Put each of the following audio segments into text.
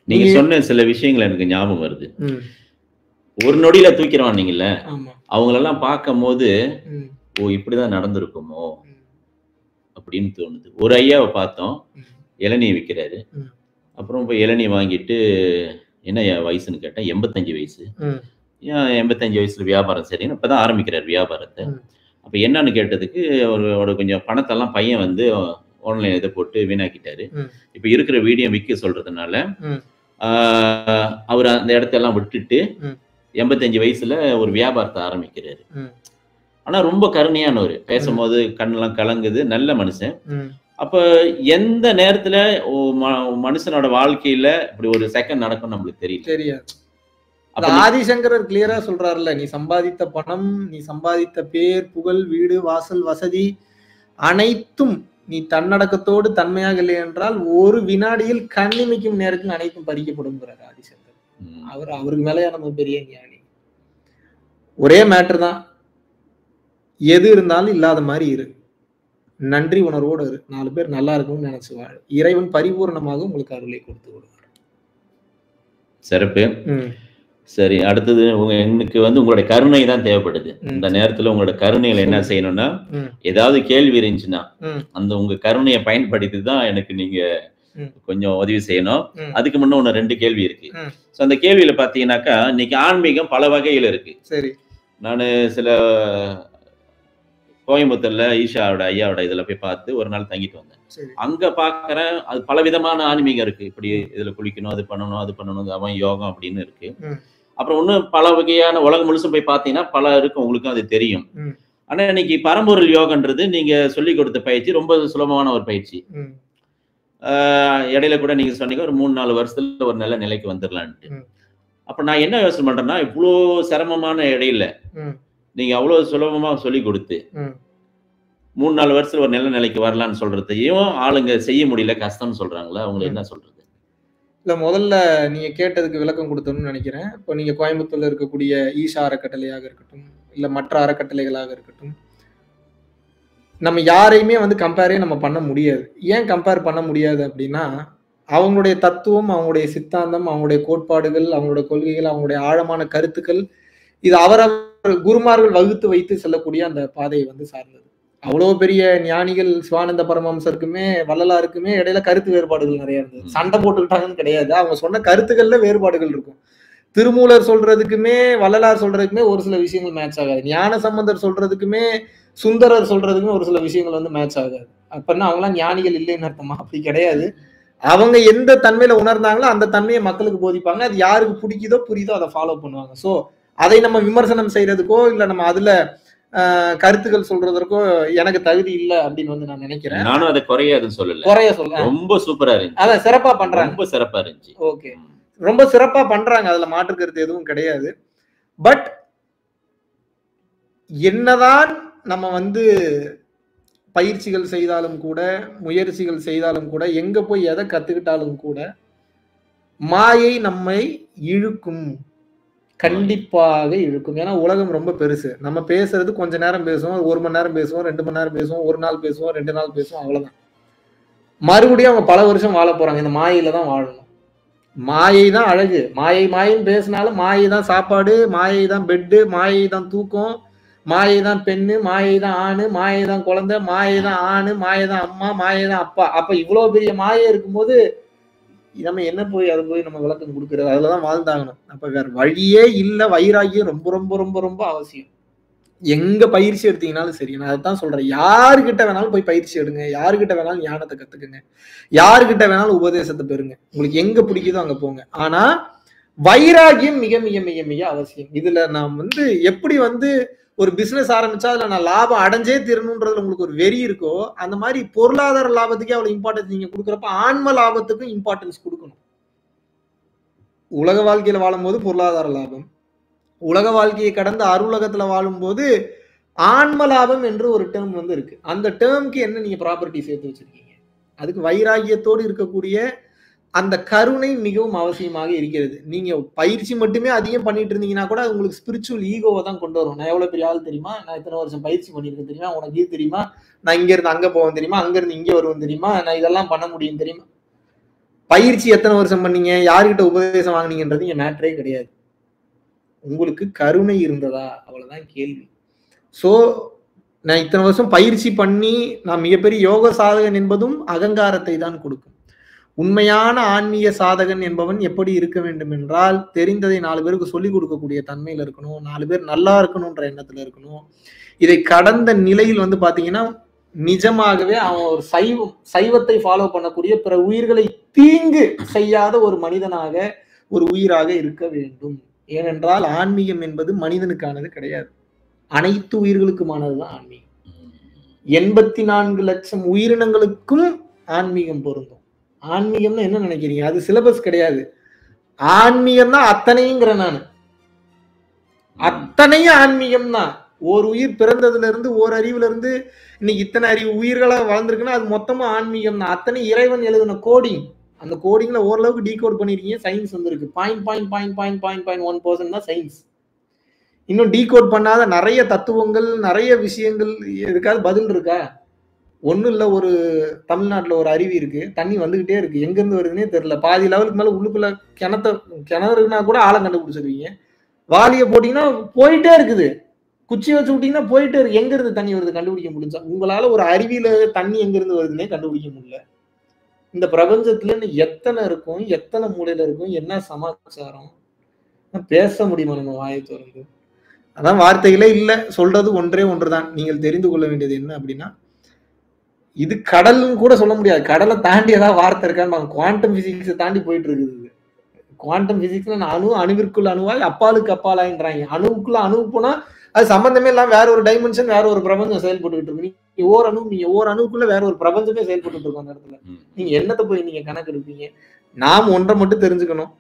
நீங்க நீங்க- சொன்ன சில விஷயங்கள் எனக்கு ஞாபகம் வருது ம், ஒரு நொடியில தூக்கிறவான் நீங்கல்ல ஆமா அவங்களெல்லாம் பார்க்கும் போது ம், ஓ இப்படிதான் நடந்திருக்குமோ ம், அப்படின்னு தோணுது ஒரு ஐயாவை பார்த்தோம் ம், இளநீ விற்கிறாரு ம். அப்புறம் போய் இளநீ வாங்கிட்டு என்ன ஐயா வயசுன்னு கேட்டேன் எண்பத்தஞ்சு வயசு ம், ஏன் எண்பத்தஞ்சு வயசுல வியாபாரம் சரின்னு இப்பதான் ஆரம்பிக்கிறார் வியாபாரத்தை ம். அப்ப என்னன்னு கேட்டதுக்கு ஒரு ஒரு கொஞ்சம் பணத்தெல்லாம் பையன் வந்து ஆன்லைன் இதை போட்டு வீணாக்கிட்டாரு ம். இப்ப இருக்கிற வீடியோ விற்க சொல்றதுனால ம். ஆஹ், அவர் அந்த இடத்தெல்லாம் விட்டுட்டு ம். எண்பத்தஞ்சு வயசுல ஒரு வியாபாரத்தை ஆரம்பிக்கிறாரு ம். ஆனா ரொம்ப கருணையானவர் பேசும்போது கண்ணெல்லாம் கலங்குது நல்ல மனுஷன் ம், அப்ப எந்த நேரத்துல ஒ- ம- மனுஷனோட வாழ்க்கையில இப்படி ஒரு செகண்ட் நடக்கும் நம்மளுக்கு தெரியல தெரியாது அப்ப அது நீ- ஆதிசங்கரர் கிளியரா சொல்றாருல்ல நீ சம்பாதித்த பணம் நீ சம்பாதித்த பேர் புகழ் வீடு வாசல் வசதி அனைத்தும் நீ தன்னடக்கத்தோடு தன்மையாக இல்லை என்றால் ஒரு வினாடியில் கண்ணிமைக்கும் நேரத்தில் அனைத்தும் பறிக்கப்படுங்கிறார் ஆதிசங்கர் ம். அவர் அவருக்கு மேலயா நம்ம பெரிய ஞானி ஒரே மேட்டர் தான் எது இருந்தாலும் இல்லாத மாதிரி இரு நன்றி உணர்வோடு இரு நாலு பேர் நல்லா இருக்கும்னு நினைச்சு வாழ் இறைவன் பரிபூர்ணமாக உங்களுக்கு அருளை கொடுத்து விடுவார் சிறப்பு ம், சரி அடுத்தது உங்க எனக்கு வந்து உங்களுடைய கருணை தான் தேவைப்படுது ம். இந்த நேரத்துல உங்களோட கருணையில என்ன செய்யணும்னா ம். ஏதாவது கேள்வி இருந்துச்சுன்னா ம். அந்த உங்க கருணையை பயன்படுத்தி தான் எனக்கு நீங்க ம். கொஞ்சம் உதவி செய்யணும் ம். அதுக்கு முன்ன ஒண்ணு ரெண்டு கேள்வி இருக்கு ம். சோ அந்த கேள்வியில பாத்தீங்கன்னாக்கா இன்னைக்கு ஆன்மீகம் பல வகையில இருக்கு சரி நான் சில கோயம்புத்தூர்ல ஈஷாவோட ஐயாவோட இதுல போய் பார்த்து ஒரு நாள் தங்கிட்டு வந்தேன் சரி அங்க பாக்குறேன் அது பல விதமான ஆன்மீகம் இருக்கு இப்படி இதுல குளிக்கணும் அது பண்ணணும் அது பண்ணணும் இது அவன் யோகம் அப்படின்னு இருக்கு ம். அப்புறம் இன்னும் பல வகையான உலகம் முழுசும் போய் பார்த்தீங்கன்னா பல இருக்கு உங்களுக்கும் அது தெரியும் ம். ஆனா இன்னைக்கு பரம்பொருள் யோகன்றது நீங்க சொல்லி கொடுத்த பயிற்சி ரொம்ப சுலபமான ஒரு பயிற்சி ம், ஆஹ் இடையில கூட நீங்க சொன்னீங்க ஒரு மூணு நாலு வருஷத்துல ஒரு நல்ல நிலைக்கு வந்துடலான்ட்டு ம். அப்ப நான் என்ன யோசனை பண்றேன்னா இவ்வளோ சிரமமான இடையில ம். நீங்க அவ்வளவு சுலபமா சொல்லி கொடுத்து ம். மூணு நாலு வருஷத்துல ஒரு நல்ல நிலைக்கு வரலான்னு சொல்றதையும் ஆளுங்க செய்ய முடியல கஷ்டம்னு சொல்றாங்களா அவங்க என்ன சொல்றது இல்ல முதல்ல நீங்க கேட்டதுக்கு விளக்கம் கொடுத்தோம்னு நினைக்கிறேன் இப்போ நீங்க கோயம்புத்தூர்ல இருக்கக்கூடிய ஈஷா அறக்கட்டளையாக இருக்கட்டும் இல்ல மற்ற அறக்கட்டளைகளாக இருக்கட்டும் நம்ம யாரையுமே வந்து கம்பேரே நம்ம பண்ண முடியாது ஏன் கம்பேர் பண்ண முடியாது அப்படின்னா அவங்களுடைய தத்துவம் அவங்களுடைய சித்தாந்தம் அவங்களுடைய கோட்பாடுகள் அவங்களுடைய கொள்கைகள் அவங்களுடைய ஆழமான கருத்துக்கள் இது அவரவர் குருமார்கள் வகுத்து வைத்து செல்லக்கூடிய அந்த பாதையை வந்து சார்ந்தது அவ்வளவு பெரிய ஞானிகள் சிவானந்த பரமஹம்சருக்குமே வள்ளலாருக்குமே இடையில கருத்து வேறுபாடுகள் நிறைய இருந்தது ம். சண்டை போட்டுக்கிட்டாங்கன்னு கிடையாது அவங்க சொன்ன கருத்துக்கள்ல வேறுபாடுகள் இருக்கும் திருமூலர் சொல்றதுக்குமே வள்ளலார் சொல்றதுக்குமே ஒரு சில விஷயங்கள் மேட்ச் ஆகாது ஞான சம்பந்தர் சொல்றதுக்குமே சுந்தரர் சொல்றதுக்குமே ஒரு சில விஷயங்கள் வந்து மேட்ச் ஆகாது அப்பன்னா அவங்களாம் ஞானிகள் இல்லைன்னு அர்த்தமா அப்படி கிடையாது அவங்க எந்த தன்மையில உணர்ந்தாங்களோ அந்த தன்மையை மக்களுக்கு போதிப்பாங்க அது யாருக்கு பிடிக்குதோ புரியுதோ அதை ஃபாலோ பண்ணுவாங்க சோ அதை நம்ம விமர்சனம் செய்யறதுக்கோ இல்ல நம்ம அதுல ஆஹ், கருத்துக்கள் சொல்றதற்கோ எனக்கு தகுதி இல்லை அப்படின்னு வந்து நான் நினைக்கிறேன் நானும் அதை குறையாதுன்னு சொல்லல குறைய சொல்ல ரொம்ப சூப்பரா இருந்துச்சு அதான் சிறப்பா பண்றாங்க ரொம்ப சிறப்பா இருந்துச்சு ஓகே ரொம்ப சிறப்பா பண்றாங்க அதுல மாற்று கருத்து எதுவும் கிடையாது பட் என்னதான் நம்ம வந்து பயிற்சிகள் செய்தாலும் கூட முயற்சிகள் செய்தாலும் கூட எங்க போய் எதை கத்துக்கிட்டாலும் கூட மாயை நம்மை இழுக்கும் கண்டிப்பாக இழுக்கும் ஏன்னா உலகம் ரொம்ப பெருசு நம்ம பேசுறது கொஞ்ச நேரம் பேசுவோம் ஒரு மணி நேரம் பேசுவோம் ரெண்டு மணி நேரம் பேசுவோம் ஒரு நாள் பேசுவோம் ரெண்டு நாள் பேசுவோம் அவ்வளவுதான் மறுபடியும் அவங்க பல வருஷம் வாழ போறாங்க இந்த மாயையில தான் வாழணும் மாயை தான் அழகு மாயை மாயின்னு பேசினாலும் மாயை தான் சாப்பாடு மாயை தான் பெட்டு மாயை தான் தூக்கம் மாயை தான் பெண்ணு மாயை தான் ஆணு மாயை தான் குழந்தை மாயை தான் ஆணு மாயை தான் அம்மா மாயை தான் அப்பா அப்ப இவ்வளவு பெரிய மாயை இருக்கும்போது நம்ம என்ன போய் அதை போய் நம்ம விளக்கம் கொடுக்கறது அதுலதான் வாழ்ந்தாகணும் அப்ப வேற வழியே இல்ல வைராகியம் ரொம்ப ரொம்ப ரொம்ப ரொம்ப அவசியம் எங்க பயிற்சி எடுத்தீங்கனாலும் சரி நான் அதான் சொல்றேன் யாருக்கிட்ட வேணாலும் போய் பயிற்சி எடுங்க யாருக்கிட்ட வேணாலும் ஞானத்தை கத்துக்குங்க யாருக்கிட்ட வேணாலும் உபதேசத்தை பெறுங்க உங்களுக்கு எங்க பிடிக்குதோ அங்க போங்க ஆனா வைராகியம் மிக மிக மிக மிக அவசியம் இதுல நாம் வந்து எப்படி வந்து ஒரு பிசினஸ் ஆரம்பிச்சா அதுல நான் லாபம் அடைஞ்சே தீரணுன்றதுல உங்களுக்கு ஒரு வெறி இருக்கோ அந்த மாதிரி பொருளாதார லாபத்துக்கே அவ்வளவு இம்பார்ட்டன்ஸ் நீங்க கொடுக்குறப்ப ஆன்ம லாபத்துக்கும் இம்பார்ட்டன்ஸ் கொடுக்கணும் உலக வாழ்க்கையில வாழும்போது பொருளாதார லாபம் உலக வாழ்க்கையை கடந்து அருளகத்துல வாழும்போது ஆன்ம லாபம் என்று ஒரு டேர்ம் வந்து இருக்கு அந்த டேர்ம்க்கு என்ன நீங்க ப்ராப்பர்ட்டி சேர்த்து வச்சிருக்கீங்க அதுக்கு வைராகியத்தோடு இருக்கக்கூடிய அந்த கருணை மிகவும் அவசியமாக இருக்கிறது நீங்க பயிற்சி மட்டுமே அதிகம் பண்ணிட்டு இருந்தீங்கன்னா கூட அது உங்களுக்கு ஸ்பிரிச்சுவல் ஈகோவை தான் கொண்டு வரும் நான் எவ்வளவு பெரிய ஆள் தெரியுமா நான் இத்தனை வருஷம் பயிற்சி பண்ணியிருக்கேன் தெரியுமா உனக்கு இது தெரியுமா நான் இங்க இருந்து அங்க போவேன் தெரியுமா அங்க இருந்து இங்க வருவேன் தெரியுமா நான் இதெல்லாம் பண்ண முடியும் தெரியுமா பயிற்சி எத்தனை வருஷம் பண்ணீங்க யார்கிட்ட உபதேசம் வாங்குனீங்கன்றது இங்க மேட்டரே கிடையாது உங்களுக்கு கருணை இருந்ததா அவ்வளவுதான் கேள்வி சோ நான் இத்தனை வருஷம் பயிற்சி பண்ணி நான் மிகப்பெரிய யோக சாதகன் என்பதும் அகங்காரத்தை தான் கொடுக்கும் உண்மையான ஆன்மீக சாதகன் என்பவன் எப்படி இருக்க வேண்டும் என்றால் தெரிந்ததை நாலு பேருக்கு சொல்லிக் கொடுக்கக்கூடிய தன்மையில இருக்கணும் நாலு பேர் நல்லா இருக்கணும்ன்ற எண்ணத்துல இருக்கணும் இதை கடந்த நிலையில் வந்து பாத்தீங்கன்னா நிஜமாகவே அவன் ஒரு சைவம் சைவத்தை ஃபாலோ பண்ணக்கூடிய பிற உயிர்களை தீங்கு செய்யாத ஒரு மனிதனாக ஒரு உயிராக இருக்க வேண்டும் ஏனென்றால் ஆன்மீகம் என்பது மனிதனுக்கானது கிடையாது அனைத்து உயிர்களுக்குமானதுதான் ஆன்மீகம் எண்பத்தி நான்கு லட்சம் உயிரினங்களுக்கும் ஆன்மீகம் பொருந்தும் ஆன்மீகம்னு என்ன நினைக்கிறீங்க அது சிலபஸ் கிடையாது ஆன்மீகம் தான் அத்தனைங்கிற நான் அத்தனையும் ஆன்மீகம் தான் ஒரு உயிர் பிறந்ததுல இருந்து ஒரு அறிவுல இருந்து இன்னைக்கு இத்தனை அறிவு உயிர்களா வளர்ந்துருக்குன்னா அது மொத்தமா ஆன்மீகம் தான் அத்தனை இறைவன் எழுதின கோடிங் அந்த கோடிங்ல ஓரளவுக்கு டீகோட் பண்ணிருக்கீங்க சயின்ஸ் வந்திருக்கு point point point point point point one percent தான் சயின்ஸ் இன்னும் டீகோட் பண்ணாத நிறைய தத்துவங்கள் நிறைய விஷயங்கள் எதுக்காவது பதில் இருக்கா ஒன்றும் இல்லை ஒரு தமிழ்நாட்டில் ஒரு அருவி இருக்கு தண்ணி வந்துகிட்டே இருக்கு எங்கேருந்து வருதுன்னே தெரியல பாதி லெவலுக்கு மேலே உள்ளுக்குள்ள கிணத்த கிணறுனா கூட ஆழம் கண்டுபிடிச்சிருவீங்க வாலியை போட்டிங்கன்னா போயிட்டே இருக்குது குச்சி வச்சு விட்டீங்கன்னா போயிட்டே இருக்கு எங்க இருந்து தண்ணி வருது கண்டுபிடிக்க முடிஞ்சா உங்களால ஒரு அருவியில தண்ணி எங்க இருந்து வருதுன்னே கண்டுபிடிக்க முடியல இந்த பிரபஞ்சத்துல இன்னும் எத்தனை இருக்கும் எத்தனை மூலையில இருக்கும் என்ன சமாச்சாரம் பேச முடியுமா நம்ம வாயை திறந்து அதான் வார்த்தைகளே இல்ல சொல்றது ஒன்றே ஒன்றுதான் நீங்கள் தெரிந்து கொள்ள வேண்டியது என்ன அப்படின்னா இது கடல்னு கூட சொல்ல முடியாது கடலை தாண்டி ஏதாவது வார்த்தை இருக்கான்னு குவாண்டம் பிசிக்ஸை தாண்டி போயிட்டு இருக்குது குவாண்டம் பிசிக்ஸ்ல அணு அணுவிற்குள் அணுவாய் அப்பாலுக்கு அப்பாலாயின்றாங்க அணுவுக்குள்ள அணு போனா அது சம்பந்தமே இல்லாம வேற ஒரு டைமென்ஷன் வேற ஒரு பிரபஞ்சம் செயல்பட்டுக்கிட்டு இருக்கு நீங்க ஓர் அணு நீங்க ஓர் அணுக்குள்ள வேற ஒரு பிரபஞ்சமே செயல்பட்டு இருக்கும் அந்த இடத்துல நீங்க என்னத்தை போய் நீங்க கணக்கு எடுப்பீங்க நாம் ஒன்றை மட்டும் தெரிஞ்சுக்கணும்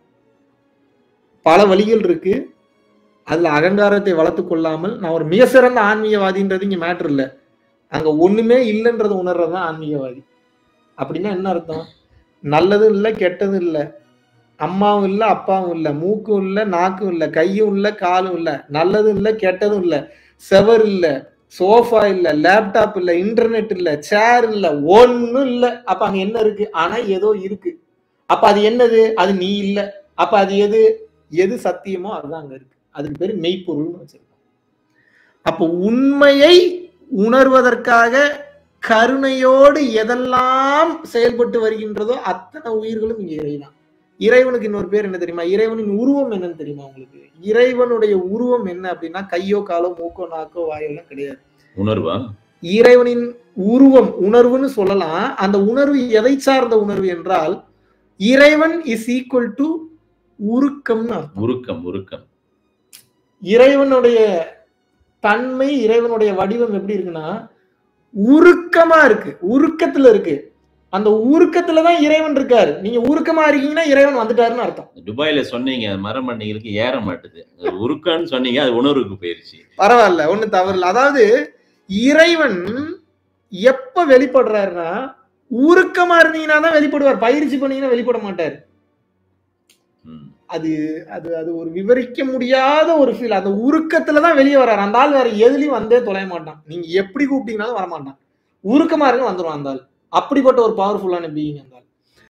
பல வழிகள் இருக்கு அதுல அகங்காரத்தை வளர்த்து கொள்ளாமல் நான் ஒரு மிக சிறந்த ஆன்மீகவாதின்றது இங்க மேட்ரு இல்லை அங்க ஒண்ணுமே இல்லைன்றத உணர்றதுதான் ஆன்மீகவாதி அப்படின்னா என்ன அர்த்தம் நல்லதும் இல்லை கெட்டதும் இல்லை அம்மாவும் இல்லை அப்பாவும் இல்லை மூக்கும் இல்லை நாக்கும் இல்லை கையும் இல்லை காலும் இல்லை நல்லதும் இல்லை கெட்டதும் இல்லை செவர் இல்லை சோஃபா இல்லை லேப்டாப் இல்லை இன்டர்நெட் இல்லை சேர் இல்லை ஒன்றும் இல்லை அப்ப அங்க என்ன இருக்கு ஆனா ஏதோ இருக்கு அப்ப அது என்னது அது நீ இல்லை அப்ப அது எது எது சத்தியமோ அதுதான் அங்க இருக்கு அதுக்கு பேரு மெய்ப்பொருள்னு வச்சிருக்கோம் அப்போ உண்மையை உணர்வதற்காக கருணையோடு எதெல்லாம் செயல்பட்டு வருகின்றதோ அத்தனை உயிர்களும் இங்க இறைதான் இறைவனுக்கு இன்னொரு பேர் என்ன தெரியுமா இறைவனின் உருவம் என்னன்னு தெரியுமா உங்களுக்கு இறைவனுடைய உருவம் என்ன அப்படின்னா கையோ காலோ மூக்கோ நாக்கோ வாயோ எல்லாம் கிடையாது உணர்வா இறைவனின் உருவம் உணர்வுன்னு சொல்லலாம் அந்த உணர்வு எதை சார்ந்த உணர்வு என்றால் இறைவன் இஸ் ஈக்குவல் டு உருக்கம்னு அர்த்தம் உருக்கம் உருக்கம் இறைவனுடைய தன்மை இறைவனுடைய வடிவம் எப்படி இருக்குன்னா உருக்கமா இருக்கு உருக்கத்துல இருக்கு அந்த உருக்கத்துல தான் இறைவன் இருக்காரு நீங்க உருக்கமா இருக்கீங்கன்னா இறைவன் வந்துட்டாருன்னு அர்த்தம் துபாயில சொன்னீங்க மரமண்ணிகளுக்கு ஏற மாட்டுது அது உருக்கம்னு சொன்னீங்க அது உணர்வுக்கு போயிருச்சு பரவாயில்ல ஒண்ணு தவறு இல்லை அதாவது இறைவன் எப்ப வெளிப்படுறாருன்னா உருக்கமா இருந்தீங்கன்னா தான் வெளிப்படுவார் பயிற்சி பண்ணீங்கன்னா வெளிப்பட மாட்டார் ம். அது அது அது ஒரு விவரிக்க முடியாத ஒரு ஃபீல் அந்த உருக்கத்துல தான் வெளியே வர்றாரு அந்த ஆள் வேற எதுலயும் வந்தே தொலைய மாட்டான் நீங்க எப்படி கூப்பிட்டீங்கனாலும் வரமாட்டான் உருக்கமா இருக்கு வந்துடும் அந்த ஆள் அப்படிப்பட்ட ஒரு பவர்ஃபுல்லான பீயிங் அந்த ஆள்